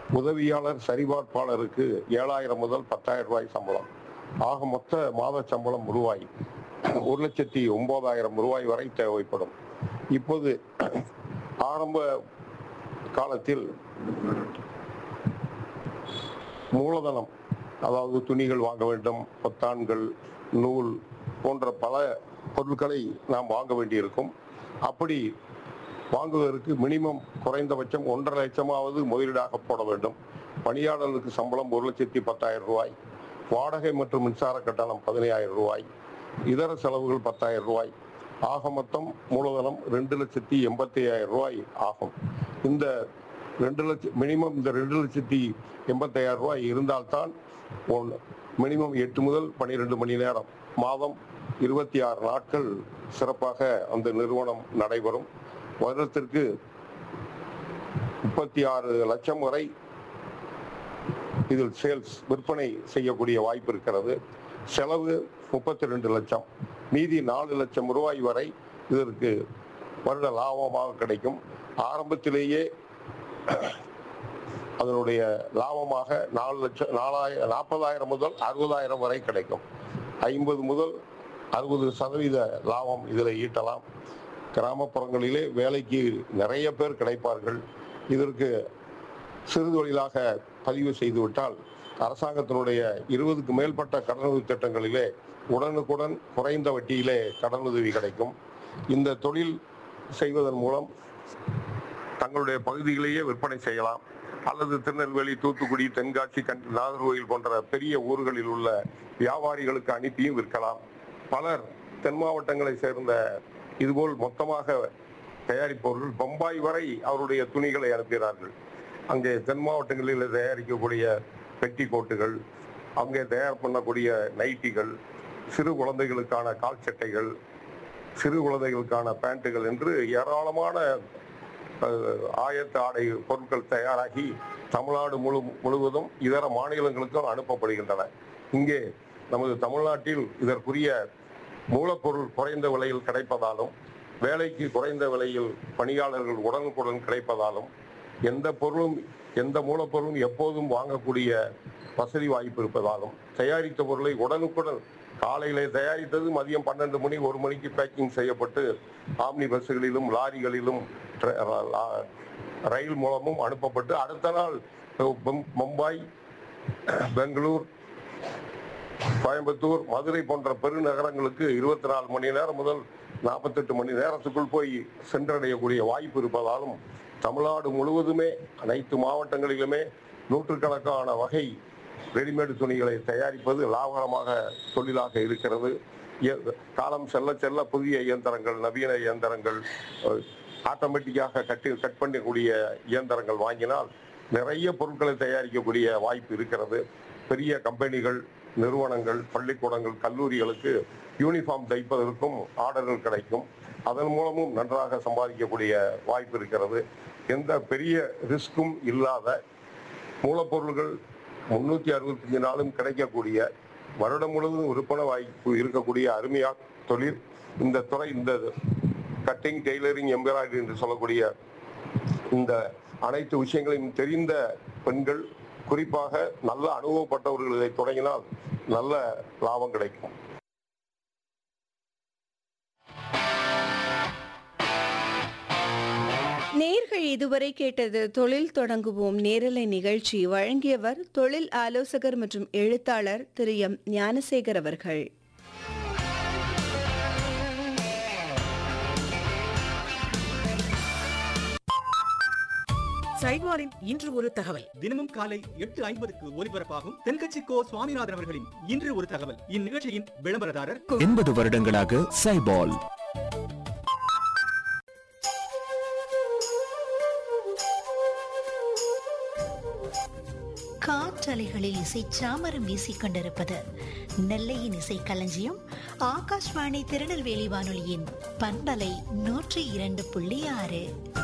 உதவியாளர் சரிபார்ப்பாளருக்கு ஏழாயிரம் முதல் பத்தாயிரம் ரூபாய் சம்பளம் ஆக மொத்த மாத சம்பளம் ரூபாய் ஒரு லட்சத்தி ஒன்பதாயிரம் ரூபாய் வரை தேவைப்படும் இப்போது ஆரம்ப காலத்தில் மூலதனம் அதாவது துணிகள் வாங்க வேண்டும் பொத்தான்கள் நூல் போன்ற பல பொருட்களை நாம் வாங்க வேண்டியிருக்கும் அப்படி வாங்குவதற்கு மினிமம் குறைந்தபட்சம் ஒன்றரை லட்சமாவது முதலீடாக போட வேண்டும் பணியாளர்களுக்கு சம்பளம் ஒரு லட்சத்தி பத்தாயிரம் ரூபாய் வாடகை மற்றும் மின்சார கட்டணம் பதினையாயிரம் ரூபாய் இதர செலவுகள் பத்தாயிரம் ரூபாய் ஆக மொத்தம் மூலதனம் ரெண்டு லட்சத்தி எண்பத்தி ஐயாயிரம் ரூபாய் ஆகும் இந்த ரெண்டு லட்சம் மினிமம் இந்த ரெண்டு லட்சத்தி எண்பத்தையாயிரம் ரூபாய் இருந்தால்தான் ஒன்று மினிமம் எட்டு முதல் பன்னிரெண்டு மணி நேரம் மாதம் இருபத்தி ஆறு நாட்கள் சிறப்பாக அந்த நிறுவனம் நடைபெறும் வருடத்திற்கு முப்பத்தி ஆறு லட்சம் வரை இதில் சேல்ஸ் விற்பனை செய்யக்கூடிய வாய்ப்பு இருக்கிறது செலவு முப்பத்தி ரெண்டு லட்சம் மீதி நாலு லட்சம் ரூபாய் வரை இதற்கு வருட லாபமாக கிடைக்கும் ஆரம்பத்திலேயே அதனுடைய லாபமாக நாலு லட்சம் நாலாயிரம் நாற்பதாயிரம் முதல் அறுபதாயிரம் வரை கிடைக்கும் ஐம்பது முதல் அறுபது சதவீத லாபம் இதில் ஈட்டலாம் கிராமப்புறங்களிலே வேலைக்கு நிறைய பேர் கிடைப்பார்கள் இதற்கு சிறு தொழிலாக பதிவு செய்துவிட்டால் அரசாங்கத்தினுடைய இருபதுக்கு மேற்பட்ட கடனுதவி திட்டங்களிலே உடனுக்குடன் குறைந்த வட்டியிலே கடனுதவி கிடைக்கும் இந்த தொழில் செய்வதன் மூலம் தங்களுடைய பகுதியிலேயே விற்பனை செய்யலாம் அல்லது திருநெல்வேலி தூத்துக்குடி தென்காசி கண் நாகர்கோவில் போன்ற பெரிய ஊர்களில் உள்ள வியாபாரிகளுக்கு அனுப்பியும் விற்கலாம் பலர் தென் மாவட்டங்களை சேர்ந்த இதுபோல் மொத்தமாக தயாரிப்பவர்கள் பம்பாய் வரை அவருடைய துணிகளை அனுப்புகிறார்கள் அங்கே தென் மாவட்டங்களில் தயாரிக்கக்கூடிய பெட்டி கோட்டுகள் அங்கே தயார் பண்ணக்கூடிய நைட்டிகள் சிறு குழந்தைகளுக்கான கால் சட்டைகள் சிறு குழந்தைகளுக்கான பேண்ட்டுகள் என்று ஏராளமான அஹ், ஆயத்த ஆடை பொருட்கள் தயாராகி தமிழ்நாடு முழு முழுவதும் இதர மாநிலங்களுக்கும் அனுப்பப்படுகின்றன இங்கே நமது தமிழ்நாட்டில் இதற்குரிய மூலப்பொருள் குறைந்த விலையில் கிடைப்பதாலும் வேலைக்கு குறைந்த விலையில் பணியாளர்கள் உடனுக்குடன் கிடைப்பதாலும் எந்த பொருளும் எந்த மூலப்பொருளும் எப்போதும் வாங்கக்கூடிய வசதி வாய்ப்பு இருப்பதாலும் தயாரித்த பொருளை உடனுக்குடன் காலையிலே தயாரித்தது மதியம் பன்னெண்டு மணி ஒரு மணிக்கு பேக்கிங் செய்யப்பட்டு ஆம்னி பஸ்களிலும் லாரிகளிலும் ட்ர- லா- ரயில் மூலமும் அனுப்பப்பட்டு அடுத்த நாள் மும்- மும்பாய் பெங்களூர் கோயம்புத்தூர் மதுரை போன்ற பெருநகரங்களுக்கு இருபத்தி நாலு மணி நேரம் முதல் நாற்பத்தெட்டு மணி நேரத்துக்குள் போய் சென்றடையக்கூடிய வாய்ப்பு இருப்பதாலும் தமிழ்நாடு முழுவதுமே அனைத்து மாவட்டங்களிலுமே நூற்றுக்கணக்கான வகை ரெடிமேடு துணிகளை தயாரிப்பது லாபகரமாக தொழிலாக இருக்கிறது இய- காலம் செல்ல செல்ல புதிய இயந்திரங்கள் நவீன இயந்திரங்கள் ஆட்டோமேட்டிக்காக கட்டி கட் பண்ணக்கூடிய இயந்திரங்கள் வாங்கினால் நிறைய பொருட்களை தயாரிக்கக்கூடிய வாய்ப்பு இருக்கிறது பெரிய கம்பெனிகள் நிறுவனங்கள் பள்ளிக்கூடங்கள் கல்லூரிகளுக்கு யூனிஃபார்ம் தைப்பதற்கும் ஆர்டர்கள் கிடைக்கும் அதன் மூலமும் நன்றாக சம்பாதிக்கக்கூடிய வாய்ப்பு இருக்கிறது எந்த பெரிய ரிஸ்க்கும் இல்லாத மூலப்பொருள்கள் முன்னூத்தி அறுபத்தஞ்சு நாளும் கிடைக்கக்கூடிய வருடம் முழுவதும் விற்பனை வாய்ப்பு இருக்கக்கூடிய அருமையா தொழில் இந்த துறை இந்த கட்டிங் டெய்லரிங் எம்பிராய்டரி என்று சொல்லக்கூடிய இந்த அனைத்து விஷயங்களையும் தெரிந்த பெண்கள் குறிப்பாக நல்ல அனுபவப்பட்டவர்கள் இதை தொடங்கினால் நல்ல லாபம் கிடைக்கும் நேர்கள் இதுவரை கேட்டது தொழில் தொடங்குவோம் நேரலை நிகழ்ச்சி வழங்கியவர் தொழில் ஆலோசகர் மற்றும் எழுத்தாளர் திரு எம் ஞானசேகர் அவர்கள் சைவாரின் இன்று ஒரு தகவல் தினமும் காலை எட்டு ஐம்பதுக்கு ஒலிபரப்பாகும் தென்கட்சி கோ சுவாமிநாதன் அவர்களின் இன்று ஒரு தகவல் இந்நிகழ்ச்சியின் விளம்பரதாரர் எண்பது வருடங்களாக சைபால் காற்றலைகளில் இசை சாமரம் வீசிக் கொண்டிருப்பது நெல்லையின் இசை களஞ்சியம் ஆகாஷ்வாணி திருநெல்வேலி வானொலியின் பண்பலை நூற்றி இரண்டு புள்ளி ஆறு